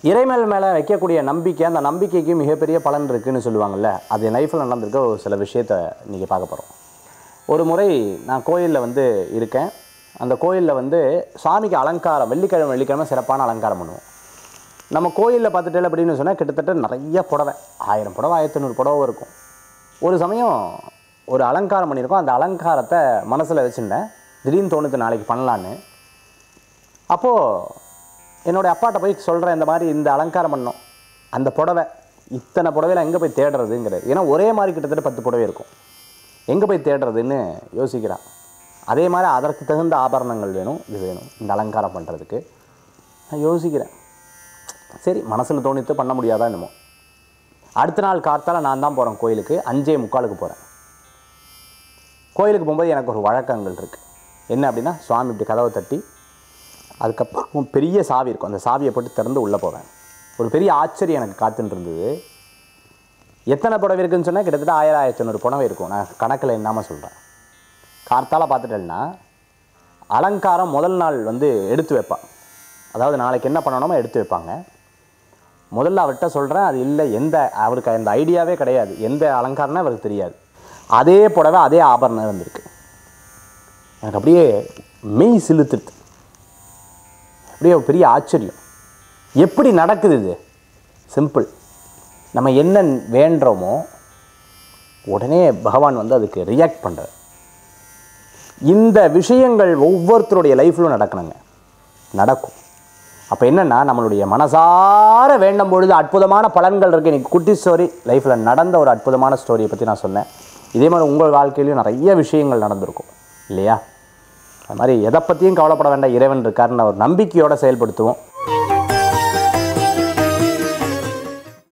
இறைமேல் மேலே வைக்கக்கூடிய நம்பிக்கை அந்த நம்பிக்கைக்கு மிகப்பெரிய பலன் இருக்குன்னு சொல்லுவாங்கல்ல அது என் லைஃப்பில் நடந்திருக்க ஒரு சில விஷயத்தை நீங்கள் பார்க்க போகிறோம் ஒரு முறை நான் கோயிலில் வந்து இருக்கேன் அந்த கோயிலில் வந்து சாமிக்கு அலங்காரம் வெள்ளிக்கிழமை வெள்ளிக்கிழமை சிறப்பான அலங்காரம் பண்ணுவோம் நம்ம கோயிலில் பார்த்துட்டு அப்படின்னு சொன்னால் கிட்டத்தட்ட நிறைய புடவை ஆயிரம் புடவை ஆயிரத்தி ஐநூறு புடவை இருக்கும் ஒரு சமயம் ஒரு அலங்காரம் பண்ணியிருக்கோம் அந்த அலங்காரத்தை மனசில் வச்சுருந்தேன் திடீர்னு தோணுது நாளைக்கு பண்ணலான்னு அப்போது என்னுடைய அப்பாட்ட போய் சொல்கிறேன் இந்த மாதிரி இந்த அலங்காரம் பண்ணோம் அந்த புடவை இத்தனை புடவையில் எங்கே போய் தேடுறதுங்கிறது ஏன்னா ஒரே மாதிரி கிட்டத்தட்ட பத்து புடவை இருக்கும் எங்கே போய் தேடுறதுன்னு யோசிக்கிறான் அதே மாதிரி அதற்கு தகுந்த ஆபரணங்கள் வேணும் இது வேணும் இந்த அலங்காரம் பண்ணுறதுக்கு நான் யோசிக்கிறேன் சரி மனசில் தோணித்து பண்ண முடியாதா என்னமோ அடுத்த நாள் காத்தால நான் தான் போகிறேன் கோயிலுக்கு அஞ்சே முக்காலுக்கு போகிறேன் கோயிலுக்கு போகும்போது எனக்கு ஒரு வழக்கங்கள் இருக்குது என்ன அப்படின்னா சுவாமி இப்படி கதவை தட்டி அதுக்கப்புறம் பெரிய சாவி இருக்கும் அந்த சாவியை போட்டு திறந்து உள்ளே போவேன் ஒரு பெரிய ஆச்சரியம் எனக்கு காத்துன்னு இருந்தது எத்தனை புடவை இருக்குன்னு சொன்னால் கிட்டத்தட்ட ஆயிரம் ஆயிரத்தி ஐநூறு புடவை இருக்கும் நான் கணக்கில் என்னாமல் சொல்கிறேன் கார்த்தால பார்த்துட்டேன்னா அலங்காரம் முதல் நாள் வந்து எடுத்து வைப்பான் அதாவது நாளைக்கு என்ன பண்ணணுமோ எடுத்து வைப்பாங்க முதல்ல அவர்கிட்ட சொல்கிறேன் அது இல்லை எந்த அவருக்கு அந்த ஐடியாவே கிடையாது எந்த அலங்காரம்னு அவருக்கு தெரியாது அதே புடவை அதே ஆபரணம் இருந்திருக்கு எனக்கு அப்படியே மெய் சிலுத்துட்டு அப்படியே ஒரு பெரிய ஆச்சரியம் எப்படி நடக்குது இது சிம்பிள் நம்ம என்ன வேண்டுறோமோ உடனே பகவான் வந்து அதுக்கு ரியாக்ட் பண்ணுறார் இந்த விஷயங்கள் ஒவ்வொருத்தருடைய லைஃப்லும் நடக்கணுங்க நடக்கும் அப்போ என்னென்னா நம்மளுடைய மனசார வேண்டும் பொழுது அற்புதமான பலன்கள் இருக்குது இன்னைக்கு குட்டி ஸ்டோரி லைஃப்பில் நடந்த ஒரு அற்புதமான ஸ்டோரியை பற்றி நான் சொன்னேன் இதே மாதிரி உங்கள் வாழ்க்கையிலையும் நிறைய விஷயங்கள் நடந்திருக்கும் இல்லையா அது மாதிரி எதை பற்றியும் கவலைப்பட வேண்டாம் இறைவன் இருக்காருன்னு ஒரு நம்பிக்கையோடு செயல்படுத்துவோம்